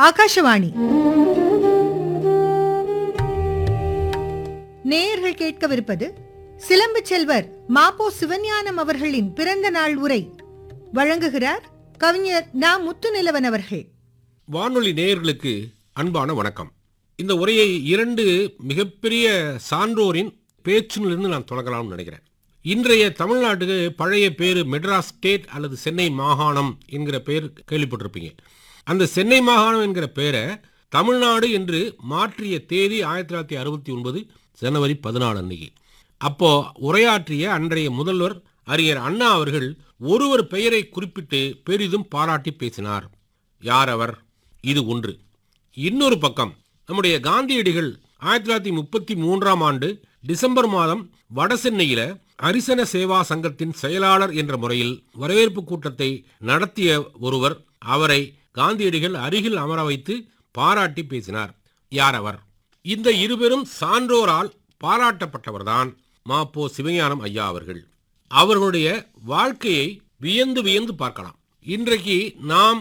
ஆகாஷவாணி நேயர்கள் கேட்கவிருப்பது சிலம்பு செல்வர் மாப்போ சிவஞானம் அவர்களின் பிறந்த நாள் உரை வழங்குகிறார் கவிஞர் நா முத்துநிலவன் அவர்கள் வானொலி நேயர்களுக்கு அன்பான வணக்கம் இந்த உரையை இரண்டு மிகப்பெரிய சான்றோரின் பேச்சிலிருந்து நான் தொடங்கலாம்னு நினைக்கிறேன் இன்றைய தமிழ்நாட்டுக்கு பழைய பேர் மெட்ராஸ் ஸ்டேட் அல்லது சென்னை மாகாணம் என்கிற பெயர் கேள்விப்பட்டிருப்பீங்க அந்த சென்னை மாகாணம் என்கிற பெயரை தமிழ்நாடு என்று மாற்றிய தேதி ஆயிரத்தி தொள்ளாயிரத்தி அறுபத்தி ஒன்பது ஜனவரி பதினாலு அன்னைக்கு அப்போ உரையாற்றிய அன்றைய முதல்வர் அறிஞர் அண்ணா அவர்கள் ஒருவர் பெயரை குறிப்பிட்டு பெரிதும் பாராட்டி பேசினார் யார் அவர் இது ஒன்று இன்னொரு பக்கம் நம்முடைய காந்தியடிகள் ஆயிரத்தி தொள்ளாயிரத்தி முப்பத்தி மூன்றாம் ஆண்டு டிசம்பர் மாதம் வடசென்னையில அரிசன சேவா சங்கத்தின் செயலாளர் என்ற முறையில் வரவேற்பு கூட்டத்தை நடத்திய ஒருவர் அவரை காந்தியடிகள் அருகில் அமர வைத்து பாராட்டி பேசினார் யார் அவர் இந்த இருவரும் சான்றோரால் பாராட்டப்பட்டவர்தான் மாப்போ சிவஞானம் ஐயா அவர்கள் அவர்களுடைய வாழ்க்கையை வியந்து வியந்து பார்க்கலாம் இன்றைக்கு நாம்